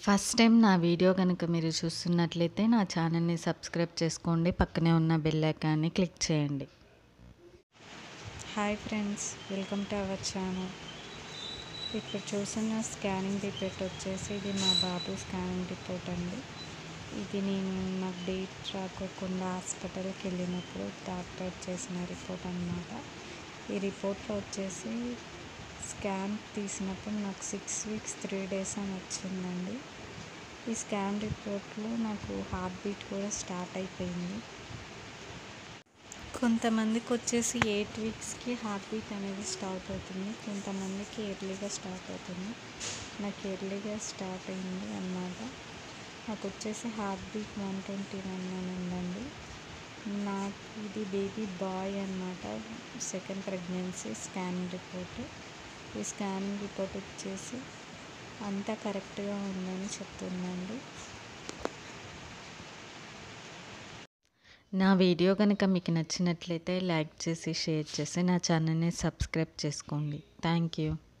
first time నా video కనుక మీరు చూస్తున్నట్లయితే నా ఛానల్ని సబ్స్క్రైబ్ చేసుకోండి పక్కనే ఉన్న బెల్ ఐకాన్ని క్లిక్ చేయండి hi friends welcome to our channel ఇప్పుడు చూసిన స్కానింగ్ రిపోర్ట్ వచ్చేసి ఇది మా బాబు స్కానింగ్ రిపోర్ట్ అండి ఇది నేను నాకు డేట్ రాకోకుండా హాస్పిటల్కి వెళ్ళినప్పుడు డాక్టర్ చేసిన రిపోర్ట్ అనమాట ఈ రిపోర్ట్లో వచ్చేసి స్కాన్ తీసినప్పుడు నాకు సిక్స్ వీక్స్ త్రీ డేస్ అని వచ్చిందండి ఈ స్కాన్ రిపోర్ట్లో నాకు హార్ట్ బీట్ కూడా స్టార్ట్ అయిపోయింది కొంతమందికి వచ్చేసి ఎయిట్ వీక్స్కి హార్ట్ బీట్ అనేది స్టార్ట్ అవుతుంది కొంతమందికి ఎర్లీగా స్టార్ట్ అవుతుంది నాకు ఎర్లీగా స్టార్ట్ అయింది అన్నమాట నాకు వచ్చేసి heart beat one twenty one అని ఉందండి నాకు ఇది బేబీ బాయ్ అన్నమాట సెకండ్ ప్రెగ్నెన్సీ స్కానింగ్ రిపోర్ట్ ఈ స్కానింగ్ రిపోర్ట్ వచ్చేసి అంతా కరెక్ట్గా ఉందని చెప్తుందండి నా వీడియో కనుక మీకు నచ్చినట్లయితే లైక్ చేసి షేర్ చేసి నా ఛానల్ని సబ్స్క్రైబ్ చేసుకోండి థ్యాంక్ యూ